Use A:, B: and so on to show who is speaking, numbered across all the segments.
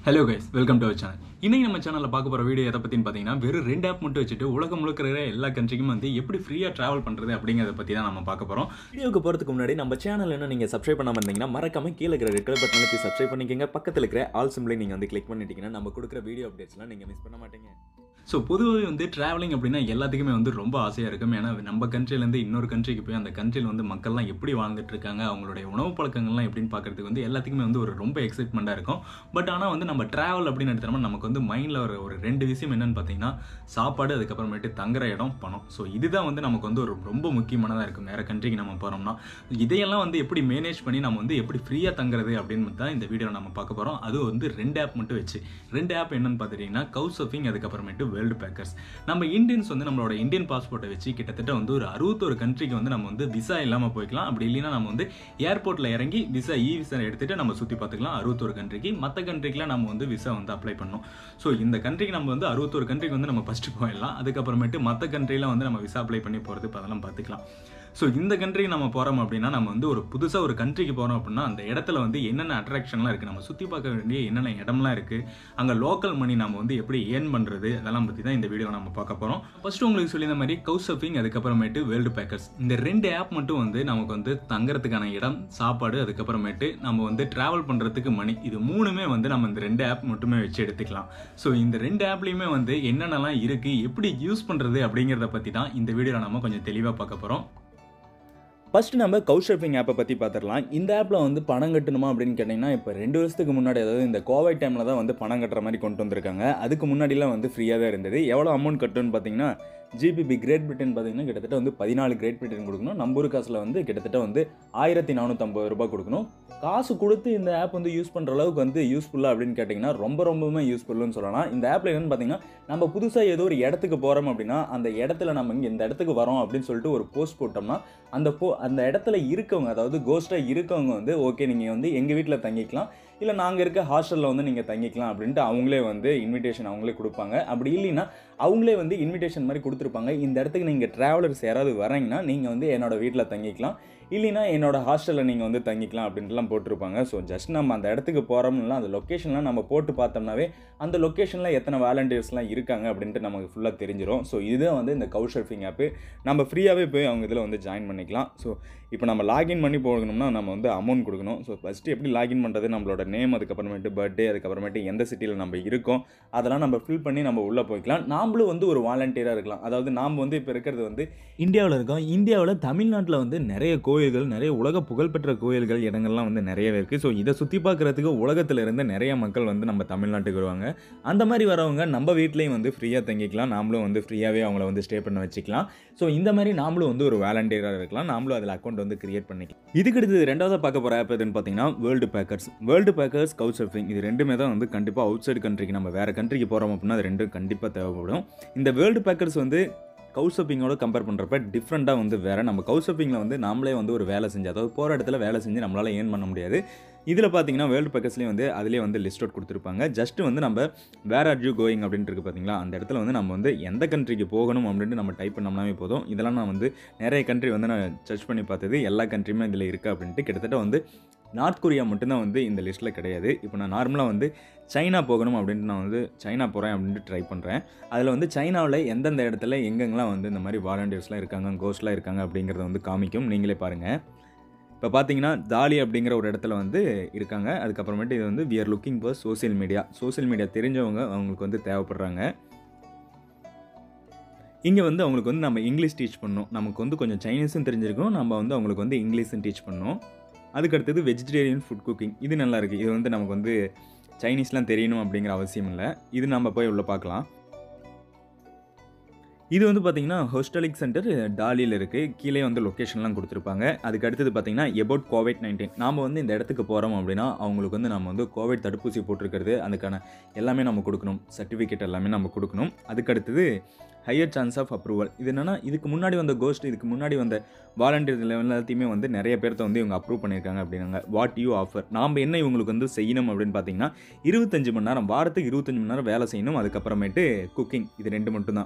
A: hello guys welcome to our channel இன்னைக்கு நம்ம சேனலில் பார்க்க போகிற வீடியோ எதை பற்றின்னு பார்த்தீங்கன்னா வெறும் ரெண்டு ஆப் மட்டும் வச்சுட்டு உலகம் முழுக்க இருக்கிற எல்லா கண்ட்ரிக்கும் வந்து எப்படி ஃப்ரீயாக ட்ராவல் பண்ணுறது அப்படிங்கிறத பற்றி தான் நம்ம பார்க்க போகிறோம்
B: வீடியோக்கு போகிறதுக்கு முன்னாடி நம்ம சேனல் என்ன நீங்கள் சப்ஸ்கிரைப் பண்ணாமல் இருந்தீங்கன்னா மறக்காம கீழே இருக்கிற ரெட் கலர் பட்டன் அழுத்தி சப்ஸ்கிரைப் பண்ணிக்கங்க பக்கத்தில் இருக்கிற ஆல் சிம்பிளை நீங்கள் வந்து கிளிக் பண்ணிட்டீங்கன்னா நம்ம கொடுக்குற வீடியோ அப்டேட்ஸ்லாம் நீங்கள் மிஸ் பண்ண மாட்டீங்க
A: ஸோ பொதுவாகவே வந்து ட்ராவலிங் அப்படின்னா எல்லாத்துக்குமே வந்து ரொம்ப ஆசையாக இருக்கும் ஏன்னா நம்ம கண்ட்ரிலேருந்து இன்னொரு கண்ட்ரிக்கு போய் அந்த கண்ட்ரியில் வந்து மக்கள்லாம் எப்படி வாழ்ந்துட்டு இருக்காங்க அவங்களுடைய உணவு பழக்கங்கள்லாம் எப்படின்னு பார்க்கறதுக்கு வந்து எல்லாத்துக்குமே வந்து ஒரு ரொம்ப எக்ஸைட்மெண்ட்டாக இருக்கும் பட் ஆனால் வந்து நம்ம ட்ராவல் அப்படின்னு எடுத்தோம்னா நமக்கு வந்து மைண்டில் ஒரு ஒரு ரெண்டு விஷயம் என்னன்னு பார்த்தீங்கன்னா சாப்பாடு அதுக்கப்புறமேட்டு தங்குற இடம் பணம் ஸோ இதுதான் வந்து நமக்கு வந்து ஒரு ரொம்ப முக்கியமானதாக இருக்கும் வேறு கண்ட்ரிக்கு நம்ம போகிறோம்னா இதையெல்லாம் வந்து எப்படி மேனேஜ் பண்ணி நம்ம வந்து எப்படி ஃப்ரீயாக தங்குறது அப்படின்னு தான் இந்த வீடியோவில் நம்ம பார்க்க போகிறோம் அது வந்து ரெண்டு ஆப் மட்டும் வச்சு ரெண்டு ஆப் என்னன்னு பார்த்துட்டிங்கன்னா கவு சர்ஃபிங் அதுக்கப்புறமேட்டு வேர்ல்டு பேக்கர்ஸ் நம்ம இந்தியன்ஸ் வந்து நம்மளோட இந்தியன் பாஸ்போர்ட்டை வச்சு கிட்டத்தட்ட வந்து ஒரு அறுபத்தொரு கண்ட்ரிக்கு வந்து நம்ம வந்து விசா இல்லாமல் போய்க்கலாம் அப்படி இல்லைன்னா நம்ம வந்து ஏர்போர்ட்டில் இறங்கி விசா இ விசா எடுத்துட்டு நம்ம சுற்றி பார்த்துக்கலாம் அறுபத்தொரு கண்ட்ரிக்கு மற்ற கண்ட்ரிக்கெலாம் நம்ம வந்து விசா வந்து அப்ளை பண்ணணும் ஸோ இந்த கண்ட்ரிக்கு நம்ம வந்து அறுபத்தொரு கண்ட்ரிக்கு வந்து நம்ம ஃபஸ்ட்டு போயிடலாம் அதுக்கப்புறமேட்டு மற்ற கண்ட்ரியில் வந்து நம்ம விசா அப்ளை பண்ணி போகிறது இப்போ அதெல்லாம் பார்த்துக்கலாம் ஸோ இந்த கண்ட்ரிக்கு நம்ம போகிறோம் அப்படின்னா நம்ம வந்து ஒரு புதுசாக ஒரு கண்ட்ரிக்கு போகிறோம் அப்படின்னா அந்த இடத்துல வந்து என்னென்ன அட்ராக்ஷன்லாம் இருக்குது நம்ம சுற்றி பார்க்க வேண்டிய என்னென்ன இடம்லாம் இருக்குது அங்கே லோக்கல் மணி நம்ம வந்து எப்படி ஏர்ன் பண்ணுறது அதெல்லாம் பற்றி தான் இந்த வீடியோ நம்ம பார்க்க போகிறோம் ஃபர்ஸ்ட் உங்களுக்கு சொல்லியிருந்த மாதிரி கவு சர்ஃபிங் அதுக்கப்புறமேட்டு வேர்ல்டு பேக்கர்ஸ் இந்த ரெண்டு ஆப் மட்டும் வந்து நமக்கு வந்து தங்குறதுக்கான இடம் சாப்பாடு அதுக்கப்புறமேட்டு நம்ம வந்து ட்ராவல் பண்ணுறதுக்கு மணி இது மூணுமே வந்து நம்ம இந்த ரெண்டு ஆப் மட்டுமே வச்சு எடுத்துக்கலாம் ஸோ இந்த ரெண்டு ஆப்லேயுமே வந்து என்னென்னலாம் இருக்குது எப்படி யூஸ் பண்ணுறது அப்படிங்கிறத பற்றி தான் இந்த வீடியோவில் நம்ம கொஞ்சம் தெளிவாக பார்க்க போகிறோம்
B: ஃபர்ஸ்ட் நம்ம கவுஷர்ஃபிங் ஆப்பை பற்றி பார்த்துடலாம் இந்த ஆப்பில் வந்து பணம் கட்டணுமா அப்படின்னு கேட்டிங்கன்னா இப்போ ரெண்டு வருஷத்துக்கு முன்னாடி அதாவது இந்த கோவிட் டைமில் தான் வந்து பணம் கட்டுற மாதிரி கொண்டு வந்திருக்காங்க அதுக்கு முன்னாடிலாம் வந்து ஃப்ரீயாக தான் இருந்தது எவ்வளோ அமௌண்ட் கட்டணும்னு பார்த்தீங்கன்னா ஜிபிபி கிரேட் பிரிட்டன் பார்த்தீங்கன்னா கிட்டத்தட்ட வந்து பதினாலு கிரேட் பிரிட்டன் கொடுக்கணும் நம்ம ஊர் காசில் வந்து கிட்டத்தட்ட வந்து ஆயிரத்தி நானூற்றம்பது ரூபாய் கொடுக்கணும் காசு கொடுத்து இந்த ஆப் வந்து யூஸ் பண்ணுற அளவுக்கு வந்து யூஸ்ஃபுல்லாக அப்படின்னு கேட்டிங்கன்னா ரொம்ப ரொம்பவுமே யூஸ்ஃபுல்லுன்னு சொல்லலாம் இந்த ஆப்பில் என்னன்னு பார்த்தீங்கன்னா நம்ம புதுசாக ஏதோ ஒரு இடத்துக்கு போகிறோம் அப்படின்னா அந்த இடத்துல நம்ம இங்கே இந்த இடத்துக்கு வரோம் அப்படின்னு சொல்லிட்டு ஒரு போஸ்ட் போட்டோம்னா அந்த போ அந்த இடத்துல இருக்கவங்க அதாவது கோஸ்ட்டாக இருக்கவங்க வந்து ஓகே நீங்கள் வந்து எங்கள் வீட்டில் தங்கிக்கலாம் இல்லை நாங்கள் இருக்க ஹாஸ்டலில் வந்து நீங்கள் தங்கிக்கலாம் அப்படின்ட்டு அவங்களே வந்து இன்விடேஷன் அவங்களே கொடுப்பாங்க அப்படி இல்லைன்னா அவங்களே வந்து இன்விடேஷன் மாதிரி கொடுத்துருப்பாங்க இந்த இடத்துக்கு நீங்கள் ட்ராவலர்ஸ் யாராவது வரீங்கன்னா நீங்கள் வந்து என்னோட வீட்டில் தங்கிக்கலாம் இல்லைனா என்னோட ஹாஸ்டலில் நீங்கள் வந்து தங்கிக்கலாம் அப்படின்ட்டுலாம் போட்டிருப்பாங்க ஸோ ஜஸ்ட் நம்ம அந்த இடத்துக்கு போகிறோம்னா அந்த லொக்கேஷன்லாம் நம்ம போட்டு பார்த்தோம்னாவே அந்த லொக்கேஷனில் எத்தனை வாலண்டியர்ஸ்லாம் இருக்காங்க அப்படின்ட்டு நமக்கு ஃபுல்லாக தெரிஞ்சிடும் ஸோ இதுதான் வந்து இந்த கவு சர்ஃபிங் ஆப்பு நம்ம ஃப்ரீயாகவே போய் அவங்க இதில் வந்து ஜாயின் பண்ணிக்கலாம் ஸோ இப்போ நம்ம லாகின் பண்ணி போகணும்னா நம்ம வந்து அமௌண்ட் கொடுக்கணும் ஸோ ஃபஸ்ட்டு எப்படி லாகின் பண்ணுறது நம்மளோட நேம் அதுக்கப்புறமேட்டு பர்த்டே அதுக்கப்புறமேட்டு எந்த சிட்டியில் நம்ம இருக்கோம் அதெல்லாம் நம்ம ஃபில் பண்ணி நம்ம உள்ளே போய்க்கலாம் நாமளும் வந்து ஒரு வாலண்டியராக இருக்கலாம் அதாவது நாம் வந்து இப்போ இருக்கிறது வந்து இந்தியாவில் இருக்கோம் இந்தியாவில் தமிழ்நாட்டில் வந்து நிறைய கோயில்கள் நிறைய உலக புகழ்பெற்ற கோயில்கள் இடங்கள்லாம் வந்து நிறையவே இருக்குது ஸோ இதை சுற்றி பார்க்குறதுக்கு உலகத்தில் இருந்து நிறைய மக்கள் வந்து நம்ம தமிழ்நாட்டுக்கு வருவாங்க அந்த மாதிரி வரவங்க நம்ம வீட்லேயும் வந்து ஃப்ரீயாக தங்கிக்கலாம் நாமளும் வந்து ஃப்ரீயாகவே அவங்கள வந்து ஸ்டே பண்ண வச்சுக்கலாம் ஸோ இந்த மாதிரி நாமளும் வந்து ஒரு வாலண்டியராக இருக்கலாம் நாமளும் அதில் அக்கௌண்ட் வந்து கிரியேட் பண்ணிக்கலாம் இதுக்கு அடுத்தது ரெண்டாவது பார்க்க போகிற ஆப் எதுன்னு பார்த்தீங்கன்னா world packers world packers couch surfing இது ரெண்டுமே தான் வந்து கண்டிப்பாக அவுட் சைடு கண்ட்ரிக்கு நம்ம வேறு கண்ட்ரிக்கு போகிறோம் அப்படின்னா அது ரெண்டும் கண்டிப்பாக தேவைப்படும் இந்த வேர்ல்டு பேக்கர்ஸ் வந்து கவுசப்பிங்கோட கம்பேர் பண்ணுறப்ப டிஃப்ரெண்ட்டாக வந்து வேறு நம்ம கவுசப்பிங்கில் வந்து நாமளே வந்து ஒரு வேலை செஞ்சு அதாவது போகிற இடத்துல வேலை செஞ்சு நம்மளால் ஏர்ன் பண்ண முடியாது இதில் பார்த்தீங்கன்னா வேர்ல்டு பேக்கர்ஸ்லேயும் வந்து அதிலே வந்து லிஸ்ட் அவுட் கொடுத்துருப்பாங்க ஜஸ்ட் வந்து நம்ம வேர் ஆர் யூ கோயிங் அப்படின்ட்டு இருக்கு பார்த்தீங்களா அந்த இடத்துல வந்து நம்ம வந்து எந்த கண்ட்ரிக்கு போகணும் அப்படின்ட்டு நம்ம டைப் பண்ணோம்னாவே போதும் இதெல்லாம் நான் வந்து நிறைய கண்ட்ரி வந்து நான் சர்ச் பண்ணி பார்த்தது எல்லா கண்ட்ரியுமே இதில் இருக்குது அப்படின்ட்டு கிட்டத்தட்ட வந்து நார்த் கொரியா மட்டும்தான் வந்து இந்த லிஸ்ட்டில் கிடையாது இப்போ நான் நார்மலாக வந்து சைனா போகணும் அப்படின்ட்டு நான் வந்து சைனா போகிறேன் அப்படின்ட்டு ட்ரை பண்ணுறேன் அதில் வந்து சைனாவில் எந்தெந்த இடத்துல எங்கெங்கெல்லாம் வந்து இந்த மாதிரி வாலண்டியர்ஸ்லாம் இருக்காங்க கோஸ்ட்லாம் இருக்காங்க அப்படிங்கிறத வந்து காமிக்கும் நீங்களே பாருங்கள் இப்போ பார்த்தீங்கன்னா தாலி அப்படிங்கிற ஒரு இடத்துல வந்து இருக்காங்க அதுக்கப்புறமேட்டு இது வந்து we are looking for social media social media தெரிஞ்சவங்க அவங்களுக்கு வந்து தேவைப்படுறாங்க இங்கே வந்து அவங்களுக்கு வந்து நம்ம இங்கிலீஷ் டீச் பண்ணணும் நமக்கு வந்து கொஞ்சம் சைனீஸும் தெரிஞ்சிருக்கும் நம்ம வந்து அவங்களுக்கு வந்து இங்கிலீஷும் டீச் பண்ணணும் அதுக்கடுத்தது வெஜிடேரியன் ஃபுட் குக்கிங் இது நல்லா இருக்குது இது வந்து நமக்கு வந்து சைனீஸ்லாம் தெரியணும் அப்படிங்கிற அவசியம் இல்லை இது நம்ம போய் உள்ள பார்க்கலாம் இது வந்து பார்த்தீங்கன்னா ஹோஸ்டலிக் சென்டர் டாலியில் இருக்குது கீழே வந்து லொக்கேஷன்லாம் கொடுத்துருப்பாங்க அதுக்கு அடுத்தது பார்த்தீங்கன்னா எபவுட் கோவிட் நைன்டீன் நாம் வந்து இந்த இடத்துக்கு போகிறோம் அப்படின்னா அவங்களுக்கு வந்து நம்ம வந்து கோவிட் தடுப்பூசி போட்டிருக்கிறது அதுக்கான எல்லாமே நம்ம கொடுக்கணும் சர்டிஃபிகேட் எல்லாமே நம்ம கொடுக்கணும் அதுக்கு அடுத்தது ஹையர் சான்ஸ் ஆஃப் அப்ரூவல் இது என்னென்னா இதுக்கு முன்னாடி வந்த கோஸ்ட் இதுக்கு முன்னாடி வந்த வாலண்டியர் எல்லாத்தையுமே வந்து நிறைய பேர்த்த வந்து இவங்க அப்ரூவ் பண்ணியிருக்காங்க அப்படின்னாங்க வாட் யூ ஆஃபர் நாம் என்ன இவங்களுக்கு வந்து செய்யணும் அப்படின்னு பார்த்தீங்கன்னா இருபத்தஞ்சு மணி நேரம் வாரத்துக்கு இருபத்தஞ்சு மணி நேரம் வேலை செய்யணும் அதுக்கப்புறமேட்டு குக்கிங் இது ரெண்டு மட்டும்தான்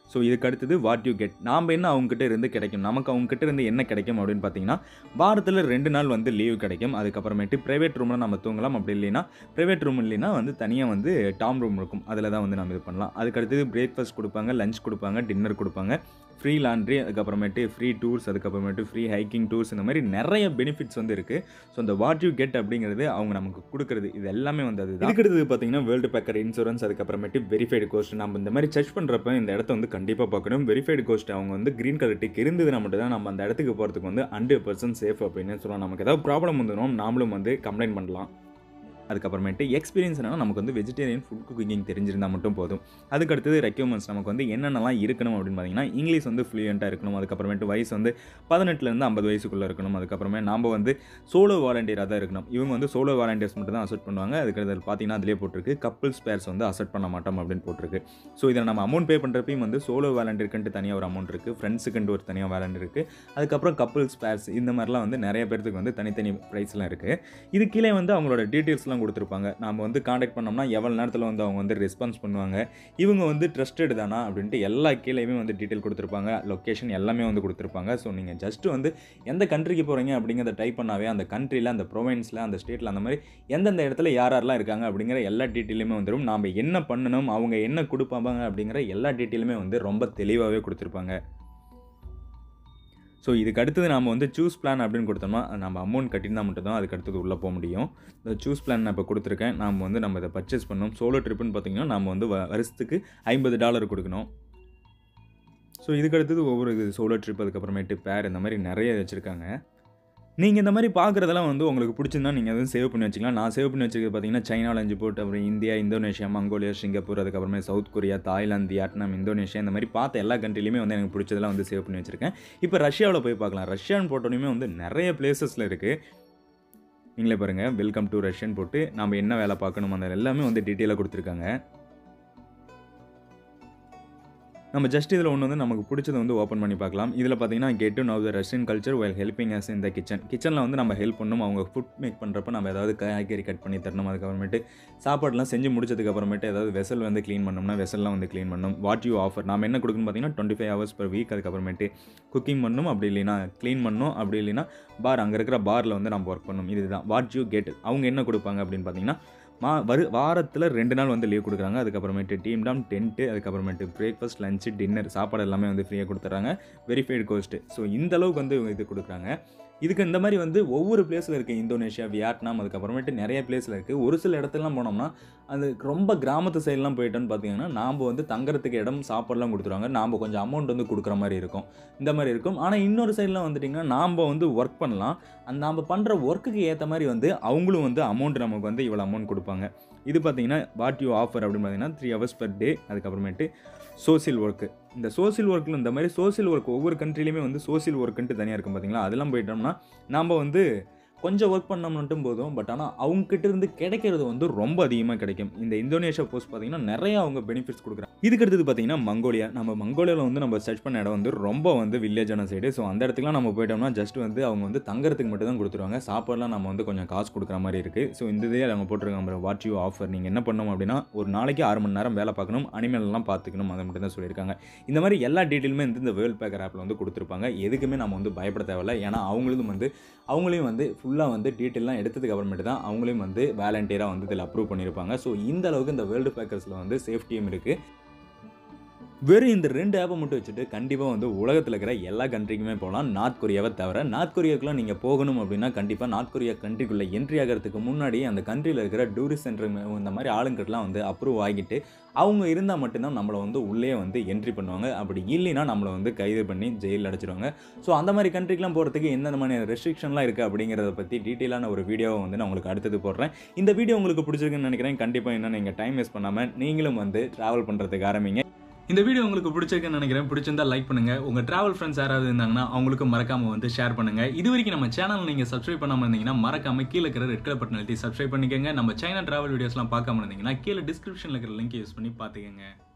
B: ஸோ இதுக்கு அடுத்தது வாட் யூ கெட் நாம் என்ன அவங்ககிட்ட இருந்து கிடைக்கும் நமக்கு அவங்ககிட்ட இருந்து என்ன கிடைக்கும் அப்படின்னு பார்த்தீங்கன்னா வாரத்தில் ரெண்டு நாள் வந்து லீவ் கிடைக்கும் அதுக்கப்புறமேட்டு ப்ரைவேட் ரூமில் நம்ம தூங்கலாம் அப்படி இல்லைன்னா ப்ரைவேட் ரூம் இல்லைன்னா வந்து தனியாக வந்து டாம் ரூம் இருக்கும் அதில் தான் வந்து நம்ம இது பண்ணலாம் அதுக்கு அடுத்தது பிரேக்ஃபாஸ்ட் கொடுப்பாங்க லஞ்ச் கொடுப்பாங்க டின்னர் கொடுப்பாங்க ஃப்ரீ லாண்ட்ரி அதுக்கப்புறமேட்டு ஃப்ரீ டூர்ஸ் அதுக்கப்புறமேட்டு ஃப்ரீ ஹைக்கிங் டூர்ஸ் இந்த மாதிரி நிறைய பெனிஃபிட்ஸ் வந்து இருக்குது ஸோ இந்த வாட் யூ கெட் அப்படிங்கிறது அவங்க நமக்கு கொடுக்குறது இது எல்லாமே வந்து அது இதுக்கு அடுத்தது பார்த்தீங்கன்னா வேர்ல்டு பேக்கர் இன்சூரன்ஸ் அதுக்கப்புறமேட்டு வெரிஃபைடு கோஸ்ட் நம்ம இந்த மாதிரி சர்ச் பண்ணுறப்ப இந்த இடத்த வந்து கண்டிப்பாக பார்க்கணும் வெரிஃபைடு கோஸ்ட் அவங்க வந்து க்ரீன் கலர் டிக் இருந்ததுன்னா மட்டும் தான் நம்ம அந்த இடத்துக்கு போகிறதுக்கு வந்து ஹண்ட்ரட் பர்சன்ட் சேஃப் அப்படின்னு சொல்லலாம் நமக்கு ஏதாவது ப்ராப்ளம் வந்துடும் நாமளும் வந்து கம்ப்ளைண்ட் பண்ணலாம் அதுக்கப்புறமேட்டு எக்ஸ்பீரியன்ஸ் என்னன்னா நமக்கு வந்து வெஜிடேரியன் ஃபுட் குக்கிங் தெரிஞ்சிருந்தால் மட்டும் போதும் அதுக்கு அடுத்தது ரெக்யூமெண்ட்ஸ் நமக்கு வந்து என்னென்னலாம் இருக்கணும் அப்படின்னு பார்த்தீங்கன்னா இங்கிலீஷ் வந்து ஃப்ளூயண்ட்டாக இருக்கணும் அதுக்கப்புறமேட்டு வயசு வந்து பதினெட்டுலேருந்து ஐம்பது வயசுக்குள்ளே இருக்கணும் அதுக்கப்புறமே நாம் வந்து சோலோ வாலண்டியராக தான் இருக்கணும் இவங்க வந்து சோலோ வாலண்டியர்ஸ் மட்டும் தான் அசெப்ட் பண்ணுவாங்க அதுக்கு அடுத்து பார்த்தீங்கன்னா அதிலே போட்டிருக்கு கப்புள்ஸ் பேர்ஸ் வந்து அசெப்ட் பண்ண மாட்டோம் அப்படின்னு போட்டிருக்கு ஸோ இதில் நம்ம அமௌண்ட் பே பண்ணுறப்பையும் வந்து சோலோ வாலண்டியருக்குன்ட்டு தனியாக ஒரு அமௌண்ட் இருக்குது ஃப்ரெண்ட்ஸுக்குன்ட்டு ஒரு தனியாக வாலண்டியர் இருக்குது அதுக்கப்புறம் கப்புள்ஸ் பேர்ஸ் இந்த மாதிரிலாம் வந்து நிறைய பேர்த்துக்கு வந்து தனித்தனி ப்ரைஸ்லாம் இருக்குது இது கீழே வந்து அவங்களோட டீட்டெயில்ஸ்லாம் கொடுத்துருப்பாங்க நாம் வந்து காண்டாக்ட் பண்ணோம்னா எவ்வளோ நேரத்தில் வந்து அவங்க வந்து ரெஸ்பான்ஸ் பண்ணுவாங்க இவங்க வந்து ட்ரஸ்டட் தானா அப்படின்ட்டு எல்லா கீழேயுமே வந்து டீட்டெயில் கொடுத்துருப்பாங்க லொக்கேஷன் எல்லாமே வந்து கொடுத்துருப்பாங்க ஸோ நீங்கள் ஜஸ்ட் வந்து எந்த கண்ட்ரிக்கு போகிறீங்க அப்படிங்கிறத டைப் பண்ணாவே அந்த கண்ட்ரியில் அந்த ப்ரொவின்ஸில் அந்த ஸ்டேட்டில் அந்த மாதிரி எந்தெந்த இடத்துல யார் யாரெல்லாம் இருக்காங்க அப்படிங்கிற எல்லா டீட்டெயிலுமே வந்துடும் நாம் என்ன பண்ணணும் அவங்க என்ன கொடுப்பாங்க அப்படிங்கிற எல்லா டீட்டெயிலுமே வந்து ரொம்ப தெளிவாகவே கொடுத்துருப்பாங்க ஸோ இதுக்கு அடுத்தது நாம் வந்து சூஸ் பிளான் அப்படின்னு கொடுத்தோம்னா நம்ம அமௌண்ட் கட்டியிருந்தால் மட்டும்தான் அதுக்கு அடுத்தது உள்ளே போக முடியும் இந்த சூஸ் பிளான் நான் இப்போ கொடுத்துருக்கேன் நாம் வந்து நம்ம இதை பர்ச்சேஸ் பண்ணோம் சோலோ ட்ரிப்புன்னு பார்த்தீங்கன்னா நம்ம வந்து வ- வருஷத்துக்கு ஐம்பது டாலர் கொடுக்கணும் ஸோ இதுக்கு அடுத்தது ஒவ்வொரு சோலோ ட்ரிப் அதுக்கப்புறமேட்டு பேர் இந்த மாதிரி நிறைய வச்சுருக்காங்க நீங்கள் இந்த மாதிரி பார்க்குறதெல்லாம் வந்து உங்களுக்கு பிடிச்சிருந்தா நீங்கள் வந்து சேவ் பண்ணி வச்சுக்கலாம் நான் சேவ் பண்ணி வச்சுக்கிறது பார்த்தீங்கன்னா சைனாவில் அஞ்சு போட்டு அப்புறம் இந்தியா இந்தோனேஷியா மங்கோலியா சிங்கப்பூர் அதுக்கப்புறமே South Korea Thailand Vietnam Indonesia இந்த மாதிரி பார்த்த எல்லா கண்ட்ரிலையுமே வந்து எனக்கு பிடிச்சதெல்லாம் வந்து சேவ் பண்ணி வச்சுருக்கேன் இப்போ ரஷ்யாவில் போய் பார்க்கலாம் ரஷ்யான்னு போட்டோன்னே வந்து நிறைய பிளேசஸில் இருக்குது நீங்களே பாருங்கள் வெல்கம் டு ரஷ்யன் போட்டு நம்ம என்ன வேலை பார்க்கணும் அந்த எல்லாமே வந்து டீட்டெயிலாக கொடுத்துருக்காங்க நம்ம ஜஸ்ட் இதில் ஒன்று வந்து நமக்கு பிடிச்சதை வந்து ஓப்பன் பண்ணி பார்க்கலாம் இதில் பார்த்தீங்கன்னா get to know the Russian culture well helping us இந்த கிச்சன் கிச்சனில் வந்து நம்ம ஹெல்ப் பண்ணணும் அவங்க ஃபுட் மேக் பண்ணுறப்ப நம்ம ஏதாவது காய்கறி கட் பண்ணி தரணும் அதுக்கப்புறமேட்டு சாப்பாடுலாம் செஞ்சு முடிச்சதுக்கு அப்புறமேட்டு ஏதாவது வெசல் வந்து க்ளீன் பண்ணோம்னா வெசல்லாம் வந்து க்ளீன் பண்ணணும் வாட் யூ ஆஃபர் நம்ம என்ன கொடுக்கணும் பார்த்தீங்கன்னா twenty five hours per week அதுக்கப்புறமேட்டு குக்கிங் பண்ணணும் அப்படி இல்லைன்னா க்ளீன் பண்ணணும் அப்படி இல்லைன்னா பார் அங்கே இருக்கிற பாரில் வந்து நம்ம ஒர்க் பண்ணணும் இதுதான் வாட் யூ கெட் அவங்க என்ன கொடுப்பாங்க அப்படின்னு பார்த்தீங்கன்னா மா வரு வாரத்தில் ரெண்டு நாள் வந்து லீவ் கொடுக்குறாங்க அதுக்கப்புறமேட்டு டீம் டாம் டென்ட்டு அதுக்கப்புறமேட்டு பிரேக்ஃபாஸ்ட் லஞ்சு டின்னர் சாப்பாடு எல்லாமே வந்து ஃப்ரீயாக கொடுத்துட்றாங்க வெரிஃபைடு கோஸ்ட்டு ஸோ இந்த அளவுக்கு வந்து இவங்க இது கொடுக்குறாங்க இதுக்கு இந்த மாதிரி வந்து ஒவ்வொரு பிளேஸில் இருக்குது இந்தோனேஷியா வியட்நாம் அதுக்கப்புறமேட்டு நிறைய பிளேஸில் இருக்குது ஒரு சில இடத்துலலாம் போனோம்னா அது ரொம்ப கிராமத்து சைட்லாம் போயிட்டோன்னு பார்த்தீங்கன்னா நாம் வந்து தங்குறதுக்கு இடம் சாப்பாடுலாம் கொடுத்துருவாங்க நாம் கொஞ்சம் அமௌண்ட் வந்து கொடுக்குற மாதிரி இருக்கும் இந்த மாதிரி இருக்கும் ஆனால் இன்னொரு சைட்லாம் வந்துட்டிங்கன்னா நாம் வந்து ஒர்க் பண்ணலாம் அந்த நாம் பண்ணுற ஒர்க்குக்கு ஏற்ற மாதிரி வந்து அவங்களும் வந்து அமௌண்ட் நமக்கு வந்து இவ்வளோ அமௌண்ட் கொடுப்பாங்க இது பார்த்தீங்கன்னா வாட் யூ ஆஃபர் அப்படின்னு பார்த்தீங்கன்னா த்ரீ ஹவர்ஸ் per டே அதுக்கப்புறமேட்டு சோசியல் ஒர்க்கு இந்த சோசியல் ஒர்க்கில் இந்த மாதிரி சோசியல் ஒர்க் ஒவ்வொரு கண்ட்ரிலையுமே வந்து சோசியல் ஒர்க்குன்ட்டு தனியாக இருக்கும் பார்த்தீங்களா அதெல்லாம் போயிட்டோம்னா நாம் வந்து கொஞ்சம் ஒர்க் பண்ணோம் மட்டும் போதும் பட் ஆனால் அவங்ககிட்ட இருந்து கிடைக்கிறது வந்து ரொம்ப அதிகமாக கிடைக்கும் இந்த இந்தோனேஷியா போஸ்ட் பார்த்தீங்கன்னா நிறைய அவங்க பெனிஃபிட்ஸ் கொடுக்குறாங்க இதுக்கு அடுத்தது பார்த்தீங்கன்னா மங்கோலியா நம்ம மங்கோலியாவில் வந்து நம்ம சர்ச் பண்ண இடம் வந்து ரொம்ப வந்து வில்லேஜான சைடு ஸோ அந்த இடத்துக்குலாம் நம்ம போயிட்டோம்னா ஜஸ்ட் வந்து அவங்க வந்து தங்குறதுக்கு மட்டும் தான் கொடுத்துருவாங்க சாப்பாடுலாம் நம்ம வந்து கொஞ்சம் காசு கொடுக்குற மாதிரி இருக்குது ஸோ இந்த இதே அவங்க போட்டிருக்காங்க வாட் யூ ஆஃபர் நீங்கள் என்ன பண்ணணும் அப்படின்னா ஒரு நாளைக்கு ஆறு மணி நேரம் வேலை பார்க்கணும் அனிமல் எல்லாம் பார்த்துக்கணும் அதை மட்டும் தான் சொல்லியிருக்காங்க இந்த மாதிரி எல்லா டீட்டெயிலுமே வந்து இந்த வேர்ல்ட் பேக்கர் ஆப்பில் வந்து கொடுத்துருப்பாங்க எதுக்குமே நம்ம வந்து பயப்பட தேவையில்ல ஏன்னா அவங்களும் வந்து அவங்களையும் வந்து ஃபுல்லாக வந்து டீட்டெயிலாம் எடுத்ததுக்கு அப்புறமேட்டு தான் அவங்களையும் வந்து வேலண்டியராக வந்து இதில் அப்ரூவ் பண்ணியிருப்பாங்க ஸோ இந்த அளவுக்கு இந்த வேர்ல்டு பேக்கர்ஸில் வந்து சேஃப்டியும் இருக்குது வெறும் இந்த ரெண்டு ஆப்பை மட்டும் வச்சுட்டு கண்டிப்பாக வந்து உலகத்தில் இருக்கிற எல்லா கண்ட்ரிக்குமே போகலாம் நார்த் கொரியாவை தவிர நார்த் கொரியாவுக்குலாம் நீங்கள் போகணும் அப்படின்னா கண்டிப்பாக நார்த் கொரியா கண்ட்ரிக்குள்ளே என்ட்ரி ஆகிறதுக்கு முன்னாடி அந்த கண்ட்ரியில் இருக்கிற டூரிஸ்ட் சென்டர் இந்த மாதிரி ஆளுங்கிட்டலாம் வந்து அப்ரூவ் ஆகிட்டு அவங்க இருந்தால் மட்டும்தான் நம்மளை வந்து உள்ளே வந்து என்ட்ரி பண்ணுவாங்க அப்படி இல்லைன்னா நம்மளை வந்து கைது பண்ணி ஜெயிலில் அடைச்சிடுவாங்க ஸோ அந்த மாதிரி கண்ட்ரிக்கெலாம் போகிறதுக்கு எந்தெந்த மாதிரி ரெஸ்ட்ரிக்ஷன்லாம் இருக்குது அப்படிங்கிறத பற்றி டீட்டெயிலான ஒரு வீடியோவை வந்து நான் உங்களுக்கு அடுத்தது போடுறேன் இந்த வீடியோ உங்களுக்கு பிடிச்சிருக்குன்னு நினைக்கிறேன் கண்டிப்பாக என்ன நீங்கள் டைம் வேஸ்ட் பண்ணாமல் நீங்களும் வந்து ட்ராவல் பண்ணுறதுக்கு ஆரம்பிங்க
A: இந்த வீடியோ உங்களுக்கு பிடிச்சிருக்குன்னு நினைக்கிறேன் பிடிச்சிருந்தா லைக் பண்ணுங்க உங்க டிராவல் ஃப்ரெண்ட்ஸ் யாராவது இருந்தாங்கன்னா அவங்களுக்கு மறக்காம வந்து ஷேர் பண்ணுங்க இது வரைக்கும் நம்ம சேனல் நீங்க சப்ஸ்கிரைப் பண்ணாம இருந்தீங்கன்னா மறக்காம கீழே இருக்கிற ரெட் கலர் பட்டன் அழுத்தி சப்ஸ்கிரைப் பண்ணிக்கோங்க நம்ம சைனா டிராவல் வீடியோஸ்லாம் பார்க்காம இருந்தீங்கன்னா கீழே டிஸ்கிரிப்ஷன்ல இருக்கிற லிங்க் யூஸ் பண்ணி பார்த்துக்கோங்க